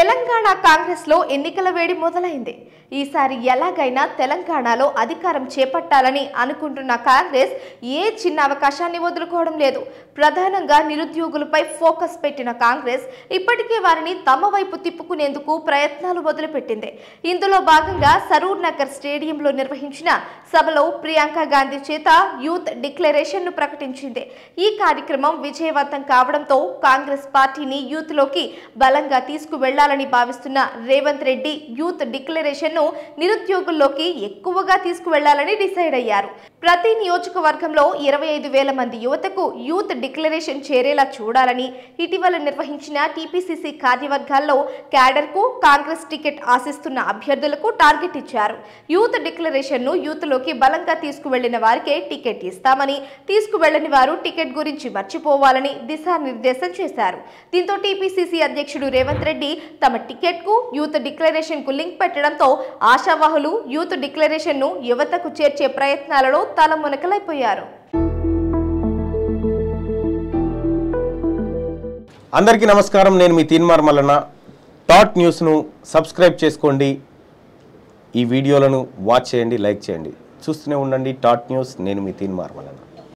తెలంగాణ కాంగ్రెస్ లో ఎన్నికల వేడి మొదలైంది ఈసారి ఎలాగైనా తెలంగాణలో అధికారం చేపట్టాలని అనుకుంటున్న కాంగ్రెస్ ఏ చిన్న అవకాశాన్ని వదులుకోవడం లేదు ప్రధానంగా నిరుద్యోగులపై ఫోకస్ పెట్టిన కాంగ్రెస్ ఇప్పటికే వారిని తమ వైపు తిప్పుకునేందుకు ప్రయత్నాలు మొదలుపెట్టింది ఇందులో భాగంగా సరూర్ నగర్ స్టేడియంలో నిర్వహించిన సభలో ప్రియాంక గాంధీ చేత యూత్ డిక్లరేషన్ ను ప్రకటించింది ఈ కార్యక్రమం విజయవంతం కావడంతో కాంగ్రెస్ పార్టీని యూత్ లోకి బలంగా తీసుకువెళ్లాలని భావిస్తున్న రేవంత్ రెడ్డి యూత్ డిక్లరేషన్ ను నిరుద్యోగుల్లోకి ఎక్కువగా తీసుకువెళ్లాలని డిసైడ్ అయ్యారు ప్రతి నియోజకవర్గంలో ఇరవై ఐదు వేల మంది యువతకు యూత్ డిక్లరేషన్ చేరేలా చూడాలని ఇటీవల నిర్వహించిన టీపీసీసీ కార్యవర్గాల్లో క్యాడర్ కు కాంగ్రెస్ టికెట్ ఆశిస్తున్న అభ్యర్థులకు టార్గెట్ ఇచ్చారు యూత్ డిక్లరేషన్ ను యూత్ లోకి బలంగా తీసుకువెళ్లిన వారికే టికెట్ ఇస్తామని తీసుకువెళ్లని వారు టికెట్ గురించి మర్చిపోవాలని దిశానిర్దేశం చేశారు దీంతో టీపీసీసీ అధ్యక్షుడు రేవంత్ రెడ్డి తమ టికెట్ కు యూత్ డిక్లరేషన్ కు లింక్ పెట్టడంతో ఆశావాహులు యూత్ డిక్లరేషన్ ను యువతకు చేర్చే ప్రయత్నాలలో తలమునకలైపోయారు అందరికీ నమస్కారం నేను మీ తీన్మార్ మల్లన్న టాట్ న్యూస్ను సబ్స్క్రైబ్ చేసుకోండి ఈ వీడియోలను వాచ్ చేయండి లైక్ చేయండి చూస్తూనే ఉండండి టాట్ న్యూస్ నేను మీ తీన్మార్ మల్లన్న